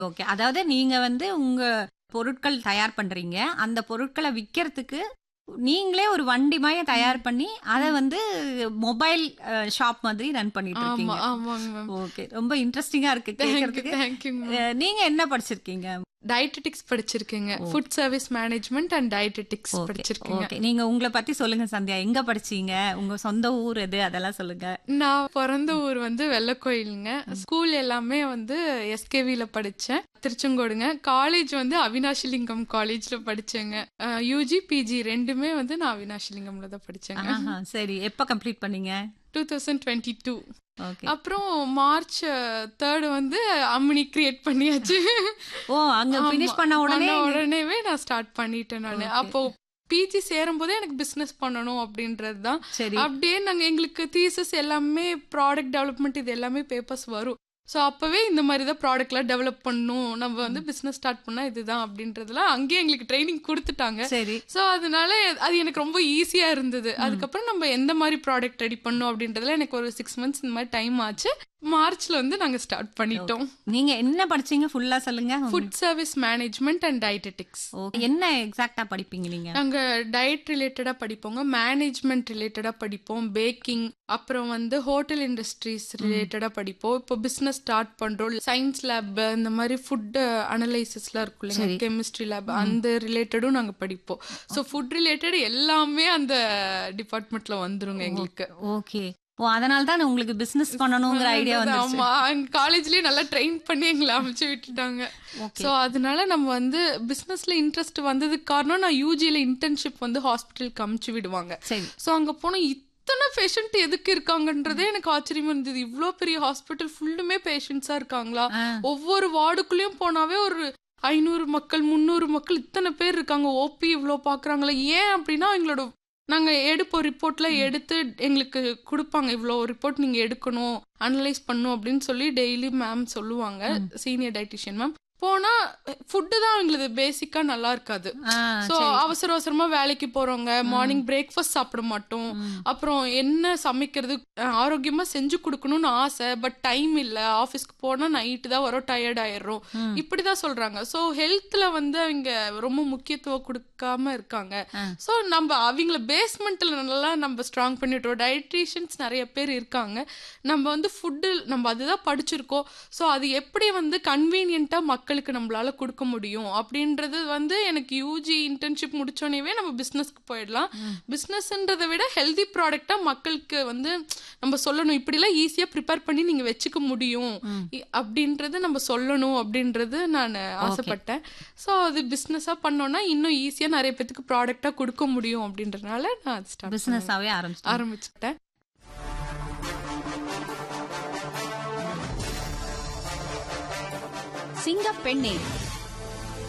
Okay. அதாவது நீங்க வந்து உங்க பொருட்கள் தயார் பண்றீங்க. அந்த பொருட்கள விக்கிறதுக்கு நீங்களே ஒரு வண்டி மாரி தயார் பண்ணி, அத வந்து மொபைல் அ ஷாப் மாதிரி ரன் பண்ணிட்டு ஆமா, இருக்கீங்க. ஆமாங்க மேம். ஓகே. ரொம்ப இன்ட்ரஸ்டிங்கா இருக்கு தேங்க் யூ, கேட்கறதுக்கு. தேங்க்யூங்க மேம். அ நீங்க என்ன படிச்சிருக்கீங்க? டயட்டெட்டிக்ஸ் படிச்சிருக்கேங்க. ஓ. Food service management and dietetics okay, படிச்சிருக்கேங்க. ஓகே. நீங்க உங்கள பத்தி சொல்லுங்க சந்தியா. எங்க படிச்சீங்க? உங்க சொந்த ஊர் எது? அதெல்லாம் சொல்லுங்க. நான் பொறந்த ஊர் வந்து வெள்ளக்கோயிலுங்க. ஸ்கூல் எல்லாமே வந்து எஸ்கேவில படிச்சேன். திருச்செங்கோடுங்க. காலேஜ் வந்து அவினாஷிலிங்கம் காலேஜ்ல படிச்சேங்க. அ யூஜி, பிஜி 2மே வந்து நான் அவினாஷிலிங்கம்ல தான் படிச்சேங்க. ஆஹா, சரி. எப்ப கம்ப்ளீட் பண்ணீங்க? 2022 ஓகே. அப்புறம் மார்ச் 3 வந்து அம்னி கிரியேட் பண்ணியாச்சு. ஓ, அங்க ஆமா. ஃபினிஷ் பண்ண உடனே பண்ண உடனேவே நான் ஸ்டார்ட் பண்ணிட்டேன் நானு. ஓகே. அப்போ பிஜி சேரும்போதே எனக்கு பிசினஸ் பண்ணணும் அப்படின்றது தான். சரி. அப்படியே நாங்க எங்களுக்கு தீசஸ் எல்லாமே ப்ராடக்ட் டெவலப்மெண்ட் இது எல்லாமே பேப்பர்ஸ் வரும். ஸோ அப்பவே இந்த மாதிரி தான் ப்ராடக்ட்லாம் டெவலப் பண்ணணும். நம்ம வந்து பிசினஸ் ஸ்டார்ட் பண்ணா இதுதான் அப்படின்றதுலாம் அங்கேயே எங்களுக்கு ட்ரைனிங் கொடுத்துட்டாங்க. சரி. ஸோ அதனால அது எனக்கு ரொம்ப ஈஸியா இருந்தது. அதுக்கப்புறம் நம்ம எந்த மாதிரி ப்ராடக்ட் ரெடி பண்ணணும் அப்படின்றதுல எனக்கு ஒரு சிக்ஸ் மந்த்ஸ் இந்த மாதிரி டைம் ஆச்சு. மார்ச்ல வந்து நாங்க ஸ்டார்ட் பண்ணிட்டோம். நீங்க என்ன படிச்சீங்க? ஃபுல்லா சொல்லுங்க. Food service management and dietetics. Okay. என்ன எக்ஸாக்ட்டா படிப்பீங்க நீங்க? நாங்க டயட் ரிலேட்டடா படிப்போங்க. மேனேஜ்மெண்ட் ரிலேட்டடா படிப்போம். பேக்கிங் அப்புறம் வந்து ஹோட்டல் இண்டஸ்ட்ரீஸ் ரிலேட்டடா படிப்போம். இப்போ பிசினஸ் ஸ்டார்ட் பண்றோம். சயின்ஸ் லேப் இந்த மாதிரி ஃபுட் அனலைசிஸ்லாம் இருக்கும் இல்லைங்க. சரி. கெமிஸ்ட்ரி லேப் அந்த ரிலேட்டடும் நாங்க படிப்போம். ஸோ ஃபுட் ரிலேட்டட் எல்லாமே அந்த டிபார்ட்மெண்ட்ல வந்துருங்க எங்களுக்கு. ஓகே. ஓ, அதனால தான் உங்களுக்கு பிசினஸ் பண்ணணுங்கிற ஐடியா வந்துருச்சு. ஆமா எங்க காலேஜ்லயே நல்லா ட்ரெயின் பண்ணி எங்களை அமைச்சு விட்டுட்டாங்க ஓகே. ஸோ அதனால நம்ம வந்து பிசினஸ்ல இன்ட்ரெஸ்ட் வந்ததுக்கு காரணம் நான் யூஜில இன்டர்ன்ஷிப் வந்து ஹாஸ்பிட்டலுக்கு அமுச்சு விடுவாங்க சரி. ஸோ அங்க போனா இத்தனை பேஷண்ட் எதுக்கு இருக்காங்கன்றதே எனக்கு ஆச்சரியமா இருந்தது இவ்வளோ பெரிய ஹாஸ்பிட்டல் ஃபுல்லுமே பேஷண்ட்ஸா இருக்காங்களா ஆ. ஒவ்வொரு வார்டுக்குள்ளேயும் போனாவே ஒரு ஐநூறு மக்கள் முந்நூறு மக்கள் இத்தனை பேர் இருக்காங்க ஓபி இவ்வளோ பார்க்குறாங்களா ஏன் அப்படின்னா எங்களோட நாங்கள் எடுப்போம் ரிப்போர்ட்ல எடுத்து எங்களுக்கு கொடுப்பாங்க இவ்வளோ ரிப்போர்ட் நீங்கள் எடுக்கணும் அனலைஸ் பண்ணும் அப்படின்னு சொல்லி டெய்லி மேம் சொல்லுவாங்க சீனியர் டயட்டிஷியன் மேம் போனா ஃபுட்டு தான் எங்களுக்கு பேசிக்கா நல்லா இருக்காது ஆ, ஸோ சரி. அவசர அவசரமா வேலைக்கு போறவங்க மார்னிங் பிரேக்ஃபாஸ்ட் சாப்பிட மாட்டோம் ம். அப்புறம் என்ன சமைக்கிறது அஹ் ஆரோக்கியமா செஞ்சு கொடுக்கணும்னு ஆசை பட் டைம் இல்ல ஆஃபீஸ்க்கு போனா நைட்டு தான் வரோம் டயர்ட் ஆயிடுறோம் ம். இப்படிதான் சொல்றாங்க ஸோ ஹெல்த்ல வந்து அவங்க ரொம்ப முக்கியத்துவம் கொடுக்காம இருக்காங்க ஆ. ஸோ நம்ம அவங்கள பேஸ்மெண்ட்ல நல்லா நம்ம ஸ்ட்ராங் பண்ணிட்டோம் டயட்ரிஷியன்ஸ் நிறைய பேர் இருக்காங்க நம்ம வந்து ஃபுட்டு நம்ம அதுதான் படிச்சிருக்கோம் ஸோ அது எப்படி வந்து கன்வீனியன்ட்டா மக்களுக்கு நம்மளால கொடுக்க முடியும் அப்படின்றது வந்து எனக்கு யூஜி இன்டர்ன்ஷிப் முடிச்சோடனே நம்ம பிஸ்னஸ்க்கு போயிடலாம் பிஸ்னஸ்ன்றதை விட ஹெல்தி ப்ராடக்டா மக்களுக்கு வந்து நம்ம சொல்லணும் இப்படிலாம் ஈஸியா ப்ரிப்பேர் பண்ணி நீங்க வச்சுக்க முடியும் ம். இ- அப்படின்றது நம்ம சொல்லணும் அப்படின்றது நான் ஆசைப்பட்டேன் ஸோ அது பிஸ்னஸாக பண்ணோம்னா இன்னும் ஈஸியாக நிறைய பேத்துக்கு ப்ராடக்டாக கொடுக்க முடியும் அப்படின்றதுனால நான் அது ஸ்டார்ட் பிசினஸாவே ஆரம்பிச்சிட்டீங்க. ஆரம்பிச்சுட்டேன் சிங்கப்பெண்ணே